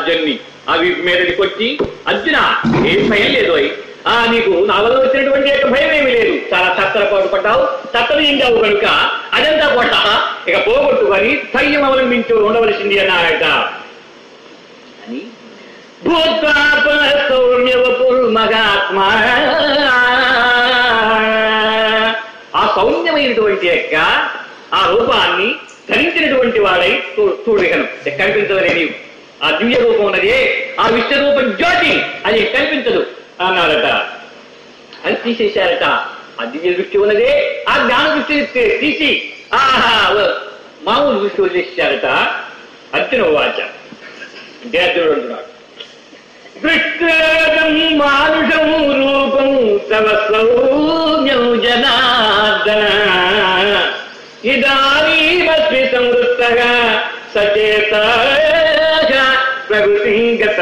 అర్జున్ని ఆ వీపు మీదకి కొట్టి అర్జున ఏం భయం లేదు అయి ఆ నీకు నా వల్ల వచ్చినటువంటి యొక్క భయం ఏమీ లేదు చాలా తత్తర పాటు పడ్డావు తత్తలు ఇండావు కనుక అదంతా కొట్ట ఇక పోగొట్టుకొని ధైర్యం అవలంబించు ఉండవలసింది అన్నారట అని భూతాప సౌమ్యవపుల్ మగాత్మ ఆ సౌమ్యమైనటువంటి యొక్క ఆ రూపాన్ని ధరించినటువంటి వాడై చూ- చూడు ఇకను ఇక కనిపించదనే నీవు ఆ దివ్య రూపం ఉన్నది ఆ విశ్వరూపం జ్యోతి అది కనిపించదు అన్నారట అది తీసేశారట ఆ దివ్య దృష్టి ఉన్నదే ఆ జ్ఞాన దృష్టి తీ- తీసి ఆహా మామూలు దృష్టి వదిలేశారట అర్జున వాచ అంటే అర్జునుడు అంటున్నాడు దృష్టం మానుషం రూపం తవ సౌమ్యం జనార్దన ఇదానీమస్మి సంవృత్తగా సచేత ప్రకృతింగత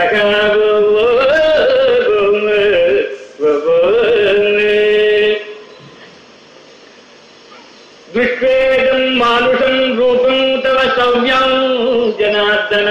దృష్వేదం మానుషం రూపం తవ సౌమ్యం జనార్దన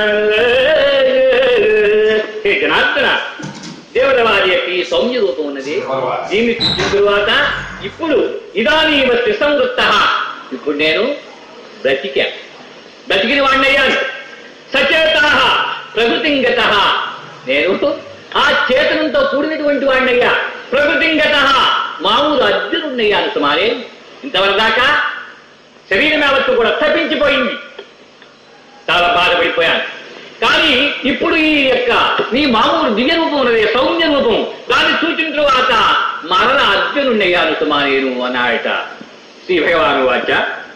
హే జనార్దన దేవత వారి యొక్క ఈ సౌమ్య రూపం ఉన్నది దీన్ని చూసిన తరువాత ఇప్పుడు ఇదానీవ త్రిసంవృత్త ఇప్పుడు నేను బ్రతికా బ్రతికిన వాడినయ్యాను సచేత ప్రకృతింగత నేను ఆ చేతనంతో కూడినటువంటి వాడినయ్యా ప్రకృతింగత మామూలు అర్జునున్నయ్యాను సుమారే ఇంతవరకు దాకా శరీరం యావత్తు కూడా తప్పించిపోయింది చాలా బాధపడిపోయాను కానీ ఇప్పుడు ఈ యొక్క నీ మామూలు దివ్య రూపం ఉన్నది సౌమ్య రూపం దాన్ని చూసిన తరువాత మరణ అర్జునున్నయ్యాను సుమా నేను అన్నాడట శ్రీ భగవాను వాచ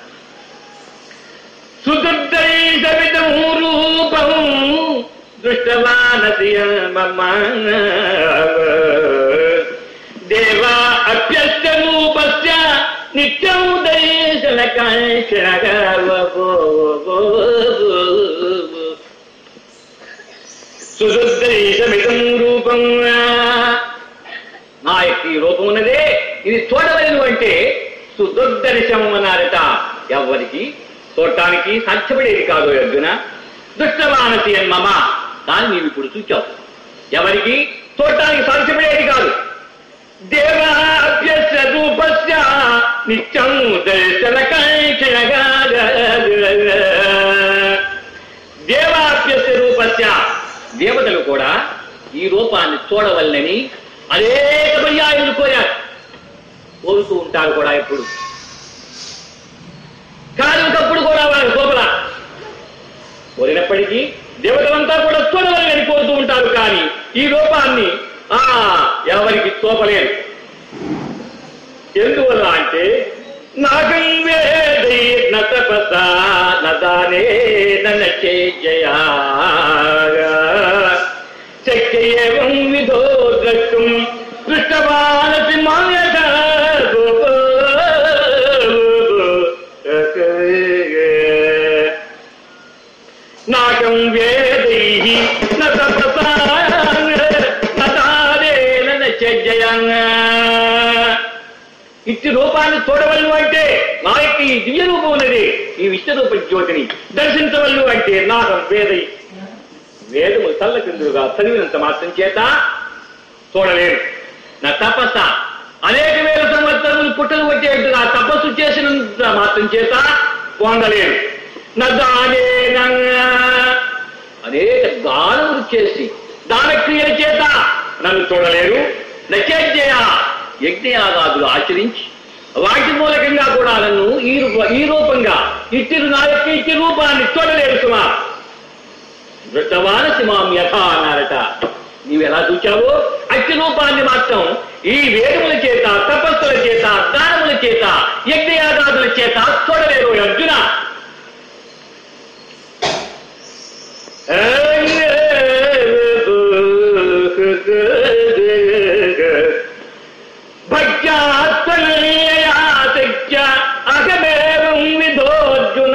సుదుర్దైషమిదం రూపం దృష్టవానసి మమ దేవా అభ్యస్త రూపస్య నిత్యం దర్శన సుదుర్దైషమిదం రూపం నా యొక్క ఈ రూపం ఉన్నదే ఇది చూడవలను అంటే సుదుర్దర్శనం అన్నారట ఎవరికి చూడటానికి సాధ్యపడేది కాదు అర్జున దుష్టమానసి అని మమ కానీ నీవు ఇప్పుడు చూచావు ఎవరికి చూడటానికి సాధ్యపడేది కాదు దేవాభ్యస్య రూపస్య నిత్యం దర్శన దేవాభ్యస్య రూపస్య దేవతలు కూడా ఈ రూపాన్ని చూడవల్లని అనేక పర్యాయములు కోరారు కోరుతూ ఉంటారు కూడా ఇప్పుడు కానీ ఒకప్పుడు కూడా వారి లోపల కోరినప్పటికీ దేవతలంతా కూడా చూడవాలని కోరుతూ ఉంటారు కానీ ఈ రూపాన్ని ఆ ఎవరికి చూపలేరు ఎందువల్ల అంటే నాగం వేదై నతపస నదానే నన్న చేజయా శక్యం విధో ద్రష్టుం దృష్టవానసి మాయత నాకం వేదై నతాదేన చర్యయంగా ఇట్టి రూపాన్ని చూడవలను అంటే నా యొక్క ఈ దివ్య రూపం ఉన్నది ఈ విశ్వరూప జ్యోతిని దర్శించవలను అంటే నాగం వేదై వేదము తల్ల కిందులుగా చదివినంత మాత్రం చేత చూడలేరు నా తపస్స అనేక వేల సంవత్సరములు పుట్టలు వచ్చేట్టుగా తపస్సు చేసినంత మాత్రం చేత పొందలేరు నా దానే అనేక దానములు చేసి దానక్రియల చేత నన్ను చూడలేరు నచేజ్య యజ్ఞయాగాదులు ఆచరించి వాటి మూలకంగా కూడా నన్ను ఈ రూప ఈ రూపంగా ఇట్టి నా యొక్క ఇట్టి రూపాన్ని చూడలేరు సుమా వృద్ధమానసి మాం యథ అన్నారట నీవు ఎలా చూచావో అట్టి రూపాన్ని మాత్రం ఈ వేదముల చేత తపస్సుల చేత దానముల చేత యజ్ఞయాగాదుల చేత చూడలేరు అర్జున భక్త్యాత్మనీయాసక్త్య అహమేవం విధోర్జున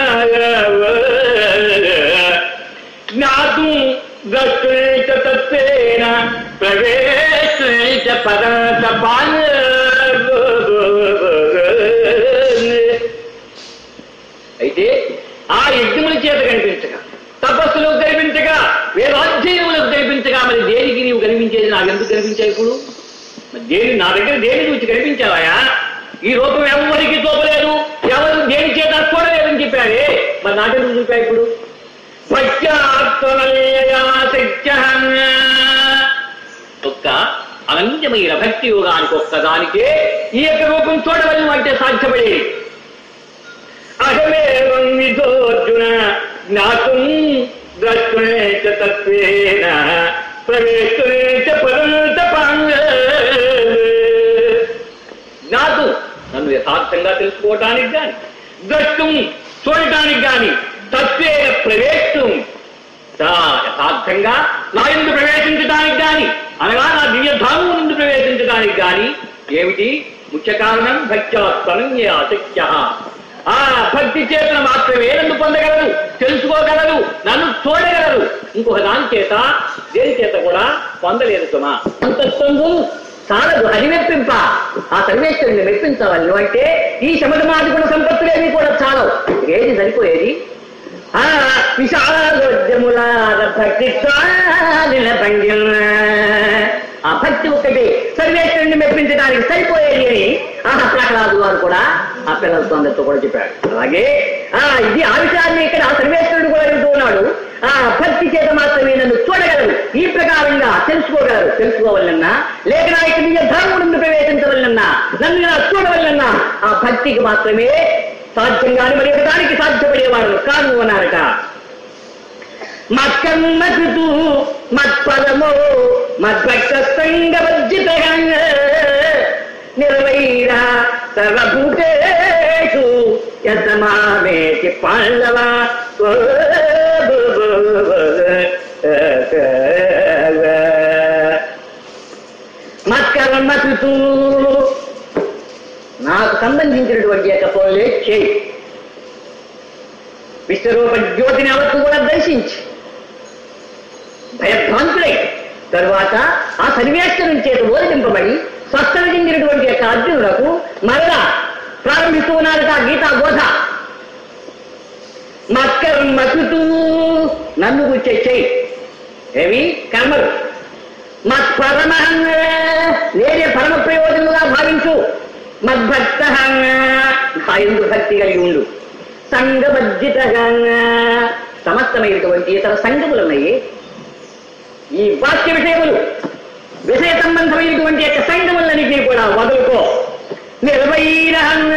జ్ఞాతుం ద్రష్టుం చ తత్వేన ప్రవేశం చ పరతపాన్ అయితే ఆ యజ్ఞముల చేత కనిపించగా తపస్సులో కనిపించగా వేదాధ్యయములకు కనిపించగా మరి దేనికి నీవు కనిపించేది నాకు ఎందుకు కనిపించావు ఇప్పుడు మరి దేని నా దగ్గర దేని చూసి కనిపించావయా ఈ రూపం ఎవరికి చూపలేదు ఎవరు దేని చేత చూడలేదని చెప్పాడే మరి నాకెందుకు చూపా ఇప్పుడు ఒక్క అనంతమైన భక్తి యోగానికి ఒక్కదానికే ఈ యొక్క రూపం చూడవలను అంటే సాధ్యపడేది అహమేవం విధోర్జున జ్ఞాతుం ద్రష్టునే చ తత్వేన ప్రవేశునే చ పరంత జ్ఞాతు నన్ను యథార్థంగా తెలుసుకోవటానికి గాని ద్రష్టం చూడటానికి గాని తత్వేన ప్రవేశం యథార్థంగా నా ఎందు ప్రవేశించడానికి గాని అనగా నా దివ్యధాము నుండి ప్రవేశించడానికి గాని ఏమిటి ముఖ్య కారణం భక్త్యాత్మనన్య అశక్య ఆ భక్తి చేతన మాత్రమే నన్ను పొందగలరు తెలుసుకోగలరు నన్ను చూడగలరు ఇంకొక దాని చేత దేని చేత కూడా పొందలేదు సుమా అంతత్వంబు చాలదు అది మెప్పింప ఆ సర్వేశ్వరుని మెప్పించవాలి నువ్వు అంటే ఈ శమధమాది గుణ సంపత్తులేవి కూడా చాలవు ఏది సరిపోయేది ఆ విశాలముల భక్తి చాలిన పండిన ఆ భక్తి ఒక్కటి సర్వేశ్వరుని మెప్పించడానికి సరిపోయేది అని ఆ ప్రహ్లాదు వారు కూడా ఆ పిల్లలతో అందరితో కూడా చెప్పాడు అలాగే ఆ ఇది ఆ విషయాన్ని ఇక్కడ ఆ సర్వేశ్వరుడు కూడా చెబుతూ ఉన్నాడు ఆ భక్తి చేత మాత్రమే నన్ను చూడగలరు ఈ ప్రకారంగా తెలుసుకోగలరు తెలుసుకోవాలన్నా లేక నా యొక్క నిజ ధర్మం నుండి ప్రవేశించవలన్నా నన్ను ఇలా చూడవలన్నా ఆ భక్తికి మాత్రమే సాధ్యంగాని మరి ఒక దానికి సాధ్యపడేవారు కాదు అన్నారట మత్కమ్మకుతూ మత్పదమో మద్భక్త సంగవర్జిత నిర్వైర సర్వభూతేషు యతమామేతి పాండవ మత్కర్మకుతూ నాకు సంబంధించినటువంటి యొక్క పనులే చేయి విశ్వరూప జ్యోతిని అవత్తు కూడా దర్శించి భయభ్రాంతులై తరువాత ఆ సన్యాసం చేత ఓదింపబడి స్వస్థత చెందినటువంటి యొక్క అర్జునులకు మరలా ప్రారంభిస్తూ ఉన్నారట ఆ గీతా బోధ మత్కర్మకుతూ నన్ను గుచ్చే చెయ్యి ఏమి కర్మలు మత్పరమ నేనే పరమ ప్రయోజనముగా భావించు మద్భక్త ఎందు భక్తి కలిగి ఉండు సంఘబద్ధితగా సమస్తమైనటువంటి ఇతర సంఘములున్నాయి ఈ వాక్య విషయములు విషయ సంబంధమైనటువంటి యొక్క సంఘములన్నింటినీ కూడా వదులుకో నిర్వైర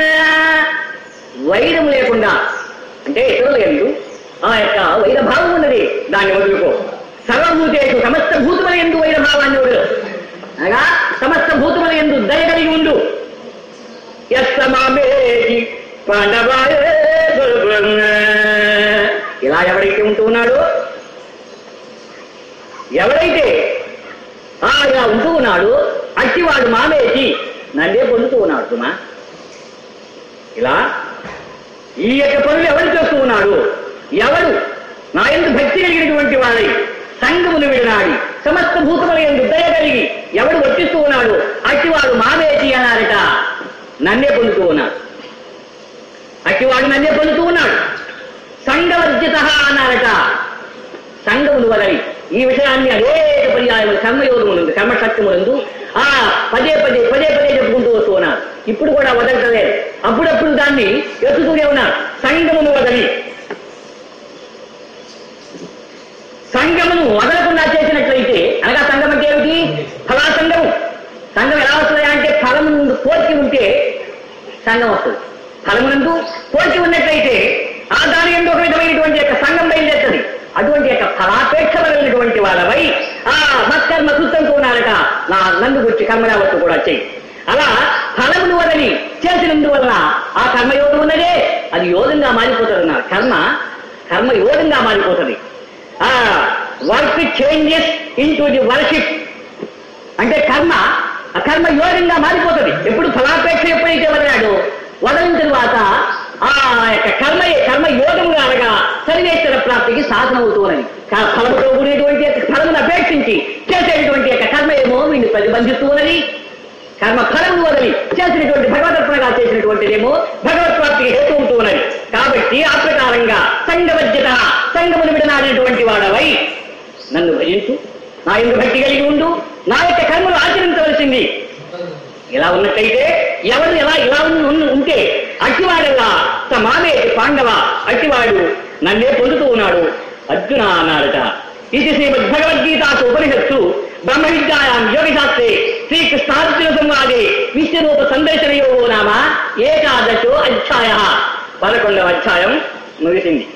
వైరము లేకుండా అంటే ఇతరులు ఎందు ఆ యొక్క వైరభావం ఉన్నది దాన్ని వదులుకో సర్వభూతేషు సమస్త భూతముల ఎందు వైరభావాన్ని వదులు అనగా సమస్త భూతముల ఎందు దయ కలిగి ఉండు యస్తమామేటి పాండవాయ ఇలా ఎవరైతే ఉంటూ ఉన్నాడో ఎవరైతే ఆ ఇలా ఉంటూ ఉన్నాడు అట్టివాడు మామేసి నన్నే పొందుతూ ఉన్నాడు సుమా ఇలా ఈ యొక్క పనులు ఎవరు చేస్తూ ఉన్నాడు ఎవరు నా ఎందు భక్తి కలిగినటువంటి వాడై సంగమును విడనాడి సమస్త భూతముల ఎందు దయ కలిగి ఎవడు వర్తిస్తూ ఉన్నాడు అట్టివాడు మామేసి అన్నారట నన్నే పొందుతూ ఉన్నాడు అట్టివాడు నన్నే పొందుతూ ఉన్నాడు సంఘవర్జిత అన్నారట సంఘములు వదలి ఈ విషయాన్ని అనేక పర్యాయములు కర్మయోగములందు కర్మశక్తిములందు ఆ పదే పదే పదే పదే చెప్పుకుంటూ వస్తూ ఉన్నారు ఇప్పుడు కూడా వదలటలేదు అప్పుడప్పుడు దాన్ని ఎత్తుతూనే ఉన్నారు సంఘమును వదలి సంఘమును వదలకుండా చేసినట్లయితే అనగా సంఘం అంటే ఏమిటి ఫలా సంఘము సంఘం ఎలా వస్తుంది అంటే ఫలము ముందు కోరిక ఉంటే సంఘం వస్తుంది ఫలమునందు కోరిక ఉన్నట్లయితే ఆ దాని ఎందు ఒక విధమైనటువంటి యొక్క సంఘం బయలుదేరుతుంది అటువంటి యొక్క ఫలాపేక్ష కలిగినటువంటి వాళ్ళపై ఆ మత్కర్మ సుత్తంతో ఉన్నారట నా నందు గురించి కర్మరావత్తు కూడా చెయ్యి అలా ఫలమును వదని చేసినందువలన ఆ కర్మయోగం ఉన్నదే అది యోగంగా మారిపోతుంది అన్నారు కర్మ కర్మ యోగంగా మారిపోతుంది ఆ work changes into the worship అంటే కర్మ ఆ కర్మ యోగంగా మారిపోతుంది ఎప్పుడు ఫలాపేక్ష ఎప్పుడైతే వదిలాడో వదలిన తరువాత ఆ యొక్క కర్మ కర్మ యోగముగా అనగా సర్వేశ్వర ప్రాప్తికి సాధన అవుతున్నది కా- ఫలముతో కూడినటువంటి యొక్క ఫలమును అపేక్షించి చేసేటువంటి యొక్క కర్మ ఏమో వీడిని ప్రతిబంధిస్తూ ఉన్నది కర్మ ఫలము వదిలి చేసినటువంటి భగవదర్పణగా చేసినటువంటిదేమో భగవత్ ప్రాప్తికి హేతు అవుతూ ఉన్నది కాబట్టి ఆ ప్రకారంగా సంఘవజ్యత సంఘమును విడనాడినటువంటి వాడవై నన్ను భజించు నా ఎందు భక్తి కలిగి ఉండు నా యొక్క కర్మలు ఆచరించవలసింది ఇలా ఉన్నట్లయితే ఎవరు ఎలా ఇలా ఉన్న- ఉన్న- ఉంటే అట్టివాడల్లా స మామే పాండవ అట్టివాడు నన్నే పొందుతూ ఉన్నాడు అర్జున అన్నాడట ఇది శ్రీమద్ భగవద్గీతాసు ఉపనిషత్తు బ్రహ్మ విద్యాయాం యోగ శాస్త్రే శ్రీకృష్ణార్జున సంవాదే విశ్వరూప సందర్శనయో నామ ఏకాదశో అధ్యాయ పదకొండవ అధ్యాయం ముగిసింది